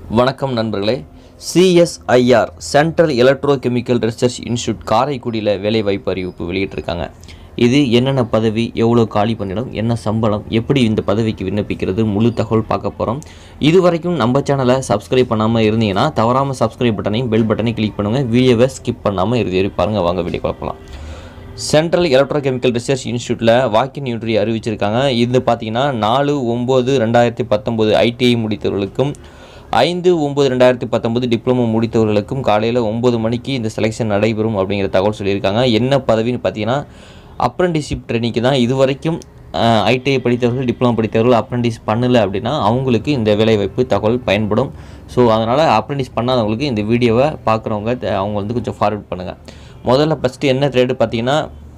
வணக்கம் நண்பர்களே CSIR central electro chemical research institute காரைக்குடியில் வேலைவாய்ப்பு அறிவிப்பு வெளியிட்டிருக்காங்க இது என்னென்ன பதவி எவ்வளோ காலி பண்ணிடும் என்ன சம்பளம் எப்படி இந்த பதவிக்கு விண்ணப்பிக்கிறது முழு தகவல் பார்க்க போகிறோம் இது வரைக்கும் நம்ம சேனலை சப்ஸ்கிரைப் பண்ணாமல் இருந்தீங்கன்னா தவறாமல் சப்ஸ்கிரைப் பட்டனையும் பெல் பட்டனையும் கிளிக் பண்ணுங்கள் வீடியோவை ஸ்கிப் பண்ணாமல் இறுதி வரை பாருங்கள் வாங்க வீடியோ பார்க்கலாம் சென்ட்ரல் எலக்ட்ரோகெமிக்கல் ரிசர்ச் இன்ஸ்டியூட்டில் வாக்கின் இன்ட்ரி அறிவிச்சிருக்காங்க இது பார்த்தீங்கன்னா நாலு ஒம்பது ரெண்டாயிரத்தி பத்தொம்போது ஐடிஐ முடித்தவர்களுக்கும் ஐந்து ஒம்பது ரெண்டாயிரத்தி பத்தொம்போது டிப்ளமோ முடித்தவர்களுக்கும் காலையில் ஒம்பது மணிக்கு இந்த செலெக்ஷன் நடைபெறும் அப்படிங்கிற தகவல் சொல்லியிருக்காங்க என்ன பதவின்னு பார்த்தீங்கன்னா அப்ரண்டிஸ்ஷிப் ட்ரைனிங்க்கு தான் இது வரைக்கும் ஐடிஐ படித்தவர்கள் டிப்ளமோ படித்தவர்கள் அப்ரண்டிஸ் பண்ணலை அப்படின்னா அவங்களுக்கு இந்த வேலைவாய்ப்பு தகவல் பயன்படும் ஸோ அதனால் அப்ரண்டிஸ் பண்ணாதவங்களுக்கு இந்த வீடியோவை பார்க்குறவங்க அவங்க வந்து கொஞ்சம் ஃபார்வர்ட் பண்ணுங்கள் முதல்ல ஃபஸ்ட்டு என்ன ட்ரேடு பார்த்தீங்கன்னா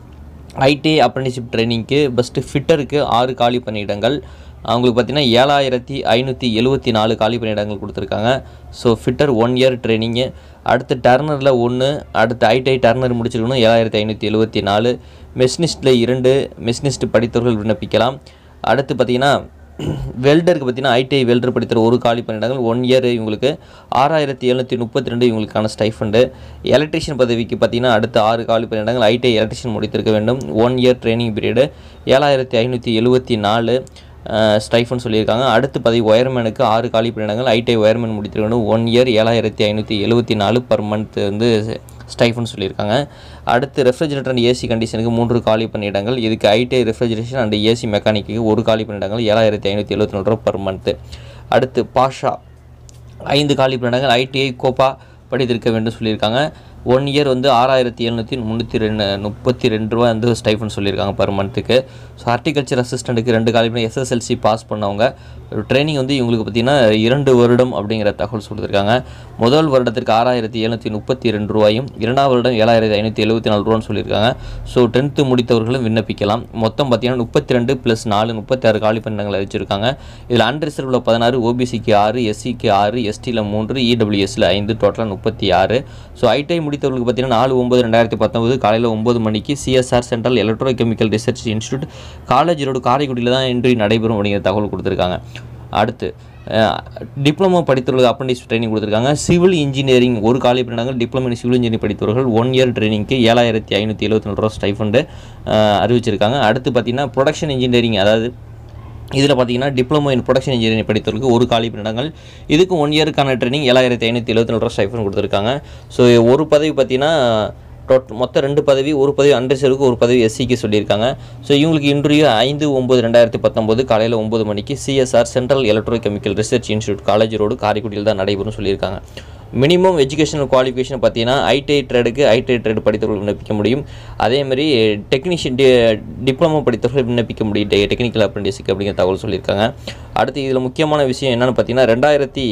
ஐடிஐ அப்ரண்டிஸ்ஷிப் ட்ரைனிங்க்கு பெஸ்ட்டு ஃபிட்டருக்கு ஆறு காலி பணியிடங்கள் அவங்களுக்கு பார்த்தீங்கன்னா ஏழாயிரத்தி ஐநூற்றி எழுபத்தி நாலு காலி பணியிடங்கள் கொடுத்துருக்காங்க ஸோ ஃபிட்டர் ஒன் இயர் ட்ரைனிங்கு அடுத்து டர்னரில் ஒன்று அடுத்து ஐடிஐ டர்னர் முடிச்சிருக்கணும் ஏழாயிரத்தி ஐநூற்றி எழுபத்தி நாலு மெஷினிஸ்ட்டில் இரண்டு மெஷினிஸ்ட் படித்தவர்கள் விண்ணப்பிக்கலாம் அடுத்து பார்த்தீங்கன்னா வெல்டருக்கு பார்த்தீங்கன்னா ஐடிஐ வெல்டர் படித்தர் ஒரு காலி பணியிடங்கள் ஒன் இயர் இவங்களுக்கு ஆறாயிரத்தி எழுநூற்றி முப்பத்தி ரெண்டு இவங்களுக்கான ஸ்டைஃபண்டு எலக்ட்ரிஷியன் பதவிக்கு பார்த்தீங்கன்னா அடுத்த ஆறு காலி பணியிடங்கள் ஐடிஐ எலக்ட்ரிஷியன் முடித்திருக்க வேண்டும் ஒன் இயர் ட்ரைனிங் பீரியடு ஏழாயிரத்தி ஐநூற்றி எழுபத்தி நாலு ஸ்டைஃபன் சொல்லியிருக்காங்க அடுத்து பதவி ஒயர்மேனுக்கு ஆறு காலி பணியிடங்கள் ஐடிஐ ஒயர்மேன் முடித்திருக்க வேண்டும் ஒன் இயர் ஏழாயிரத்தி ஐநூற்றி எழுபத்தி நாலு பர் மந்த் வந்து ஸ்டைஃபன் சொல்லியிருக்காங்க அடுத்து ரெஃப்ரிஜரேட்டர் அண்ட் ஏசி கண்டிஷனுக்கு மூன்று காலி பணியிடங்கள் இதுக்கு ஐடிஐ ரெஃப்ரிஜரேஷன் அண்ட் ஏசி மெக்கானிக்கு ஒரு காலி பணியிடங்கள் ஏழாயிரத்தி ஐநூற்றி எழுபத்தி நாலு ரூபா பர் மந்த்து அடுத்து பாஷா ஐந்து காலி பணியிடங்கள் ஐடிஐ கோப்பா படித்திருக்க வேண்டும் சொல்லியிருக்காங்க ஒன் இயர் வந்து ஆறாயிரத்தி எழுநூற்றி முந்நூற்றி ரெண்டு முப்பத்தி ரெண்டு ரூபா வந்து ஸ்டைஃபன் சொல்லியிருக்காங்க பர் மந்த்துக்கு ஸோ ஹார்டிகல்ச்சர் அசிஸ்டண்ட்டுக்கு ரெண்டு காலி பண்ணி எஸ்எஸ்எல்சி பாஸ் பண்ணவங்க ட்ரைனிங் வந்து இவங்களுக்கு பார்த்திங்கன்னா இரண்டு வருடம் அப்படிங்கிற தகவல் சொல்லியிருக்காங்க முதல் வருடத்திற்கு ஆறாயிரத்தி எழுநூற்றி முப்பத்தி ரெண்டு ரூபாயும் இரண்டாவது வருடம் ஏழாயிரத்தி ஐநூற்றி எழுபத்தி நாலு ரூபான்னு சொல்லியிருக்காங்க ஸோ டென்த்து முடித்தவர்களும் விண்ணப்பிக்கலாம் மொத்தம் பார்த்திங்கன்னா முப்பத்தி ரெண்டு ப்ளஸ் நாலு முப்பத்தி ஆறு காலி பணியிடங்களை வச்சுருக்காங்க இதில் அன்ரிசர்வில் பதினாறு ஓபிசிக்கு ஆறு எஸ்சிக்கு ஆறு எஸ்டியில் மூன்று இடபிள்யூஎஸ்சில் ஐந்து டோட்டலாக முப்பத்தி ஆறு ஸோ ஐடிஐ முடித்தவர்களுக்கு பார்த்தீங்கன்னா நாலு ஒம்பது ரெண்டாயிரத்தி பத்தொம்பது காலையில் ஒம்பது மணிக்கு CSR central electro chemical research institute college road காரைக்குடியில் தான் இன்ட்ரி நடைபெறும் அப்படிங்கிற தகவல் கொடுத்துருக்காங்க அடுத்து டிப்ளமோ படித்தவர்களுக்கு அப்ரண்டிஸ் ட்ரைனிங் கொடுத்துருக்காங்க சிவில் இன்ஜினியரிங் ஒரு காலி பணியிடங்கள் டிப்ளமோ சிவில் இன்ஜினியரிங் படித்தவர்கள் ஒன் இயர் ட்ரைனிங்க்கு ஏழாயிரத்தி ஐநூற்றி எழுபத்தி நாலு ரூபா ஸ்டைஃபண்டு அறிவிச்சிருக்காங்க அடுத்து பார்த்திங்கன்னா ப்ரொடக்ஷன் இன்ஜினியரிங் அதாவது இதில் பார்த்தீங்கன்னா டிப்ளமோ இன் ப்ரொடக்ஷன் இன்ஜினியரிங் படித்தவர்களுக்கு ஒரு காலி பணியிடங்கள் இதுக்கு ஒன் இயருக்கான ட்ரைனிங் ஏழாயிரத்தி ஐநூற்றி எழுபத்தி நாலு ரூபா ஸ்டைஃபன் கொடுத்துருக்காங்க ஸோ ஒரு பதவி பார்த்தீங்கன்னா டோட் மொத்தம் ரெண்டு பதவி ஒரு பதவி அன்ரிசர்வுக்கு ஒரு பதவி எஸ்சிக்கு சொல்லியிருக்காங்க ஸோ இவங்களுக்கு இன்டர்வியூ ஐந்து ஒம்பது ரெண்டாயிரத்தி பத்தொம்போது காலையில் ஒம்பது மணிக்கு CSR central electro chemical research institute college road காரைக்குடியில் தான் நடைபெறும் சொல்லியிருக்காங்க மினிமம் எஜுகேஷனல் குவாலிஃபிகேஷன் பார்த்தீங்கன்னா ஐடிஐ ட்ரேடுக்கு ஐடிஐ ட்ரேடு படித்தவர்கள் விண்ணப்பிக்க முடியும் அதேமாதிரி டெக்னீஷியன் டி டிப்ளமோ படித்தவர்கள் விண்ணப்பிக்க முடியும் டெ- டெக்னிக்கல் அப்ரெண்டிஸுக்கு அப்படிங்கிற தகவல் சொல்லியிருக்காங்க அடுத்து இதில் முக்கியமான விஷயம் என்னென்னு பார்த்தீங்கன்னா ரெண்டாயிரத்தி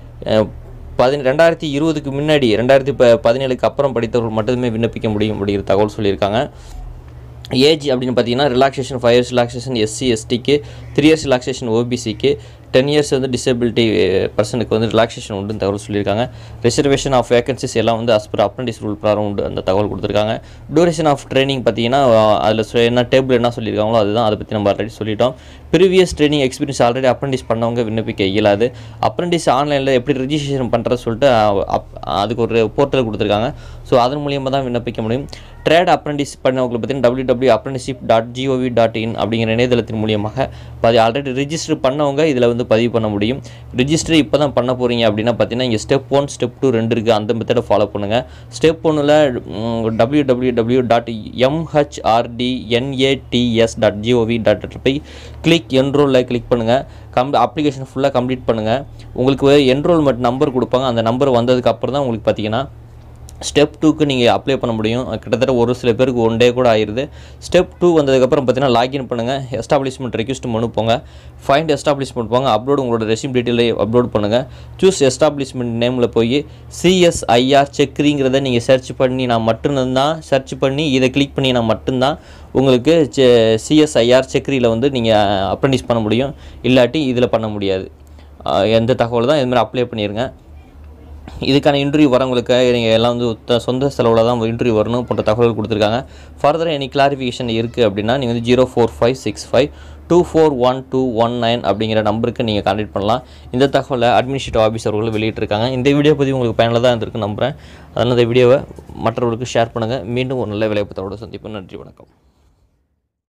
பதின ரெண்டாயிரத்தி இருபதுக்கு முன்னாடி ரெண்டாயிரத்தி ப பதினேழுக்கு அப்புறம் படித்தவர்கள் மட்டுமே விண்ணப்பிக்க முடியும் அப்படிங்கிற தகவல் சொல்லியிருக்காங்க ஏஜ் அப்படின்னு பார்த்தீங்கன்னா relaxation five years relaxation SC எஸ்டிக்கு த்ரீ இயர்ஸ் ரிலாக்ஸேஷன் ஓபிசிக்கு டென் இயர்ஸ் வந்து டிசபிலிட்டி பர்சனுக்கு வந்து ரிலாக்ஸேஷன் உண்டுன்னு தகவல் சொல்லியிருக்காங்க ரிசர்வேஷன் ஆஃப் வேகன்சிஸ் எல்லாம் வந்து அஸ் பர் அப்ரண்டிஸ் ரூல் பிரகாரம் உண்டு அந்த தகவல் கொடுத்துருக்காங்க டூரேஷன் ஆஃப் ட்ரைனிங் பார்த்தீங்கன்னா அதில் என்ன டேபிள் என்ன சொல்லியிருக்காங்களோ அதுதான் அதை பற்றி நம்ம ஆல்ரெடி சொல்லிட்டோம் previous training experience already apprentice பண்ணவங்க விண்ணப்பிக்க இயலாது அப்ரண்டிஸ் ஆன்லைனில் எப்படி ரிஜிஸ்ட்ரேஷன் பண்ணுறது சொல்லிட்டு அஹ், அப்- அதுக்கு ஒரு போர்ட்டல் கொடுத்துருக்காங்க ஸோ அதன் மூலியமாக தான் விண்ணப்பிக்க முடியும் ட்ரேட் அப்ரண்டிஸ் பண்ணவங்களை பார்த்தீங்கன்னா W W apprenticeship dot GOV dot in அப்படிங்கிற இணையதளத்தின் மூலியமாக பாதி ஆல்ரெடி ரிஜிஸ்டர் பண்ணவங்க இதில் வந்து பதிவு பண்ண முடியும் ரிஜிஸ்டர் இப்போ தான் பண்ண போகிறீங்க அப்படின்னா பார்த்தீங்கன்னா இங்கே ஸ்டெப் ஒன் ஸ்டெப் டூ ரெண்டு இருக்குது அந்த மெத்தடை ஃபாலோ பண்ணுங்கள் ஸ்டெப் ஒன்றில் W W W dot MHRD NATS dot GOV dot போய் கிளிக் என்ரோலில் கிளிக் பண்ணுங்கள் கம் அப்ளிகேஷன் ஃபுல்லாக கம்ப்ளீட் பண்ணுங்கள் உங்களுக்கு என்ரோல்மெண்ட் நம்பர் கொடுப்பாங்க அந்த நம்பர் வந்ததுக்கு அப்புறம் தான் உங்களுக்கு பார்த்தீங்கன்னா ஸ்டெப் டூக்கு நீங்கள் அப்ளை பண்ண முடியும் கிட்டத்தட்ட ஒரு சில பேருக்கு ஒன் டே கூட ஆயிடுது ஸ்டெப் டூ வந்ததுக்கப்புறம் பார்த்தீங்கன்னா லாகின் பண்ணுங்கள் எஸ்டாப்ளிஷ்மெண்ட் ரெக்வஸ்ட் மனு போங்க ஃபைண்ட் எஸ்டாப்ளிஷ்மெண்ட் போங்க அப்லோட் உங்களோட ரெசிம் டீட்டெயிலை அப்லோட் பண்ணுங்கள் சூஸ் எஸ்டாப்ளிஷ்மெண்ட் நேமில் போய் சிஎஸ்ஐஆர் செக்ரிங்கிறத நீங்கள் சர்ச் பண்ணி நான் மட்டும்தான் சர்ச் பண்ணி இதை கிளிக் பண்ணி நான் மட்டும்தான் உங்களுக்கு சிஎஸ்ஐஆர் செக்ரியில் வந்து நீங்கள் அப்ரண்டிஸ் பண்ண முடியும் இல்லாட்டி இதில் பண்ண முடியாது அஹ் எந்த தகவல் தான் இதுமாதிரி அப்ளை பண்ணிடுங்க இதுக்கான இன்டர்வியூ வரவங்களுக்கு நீங்கள் எல்லாம் வந்து த- சொந்த செலவில் தான் இன்டர்வியூ வரணும் போன்ற தகவல் கொடுத்துருக்காங்க ஃபர்தர் எனி கிளாரிஃபிகேஷன் இருக்குது அப்படின்னா நீங்கள் வந்து zero four five six five two four one two one nine அப்படிங்கிற நம்பருக்கு நீங்கள் கான்டாக்ட் பண்ணலாம் இந்த தகவலை அட்மினிஸ்ட்ரேட்டிவ் ஆஃபீஸர் அவர்கள் வெளியிட்டிருக்காங்க இந்த வீடியோ பதிவு உங்களுக்கு பயனுள்ளதாக இருந்திருக்கு நம்புகிறேன் அதனால் இந்த வீடியோவை மற்றவர்களுக்கு ஷேர் பண்ணுங்கள் மீண்டும் ஒரு நல்ல விளையாட்டு சந்திப்போம் நன்றி வணக்கம்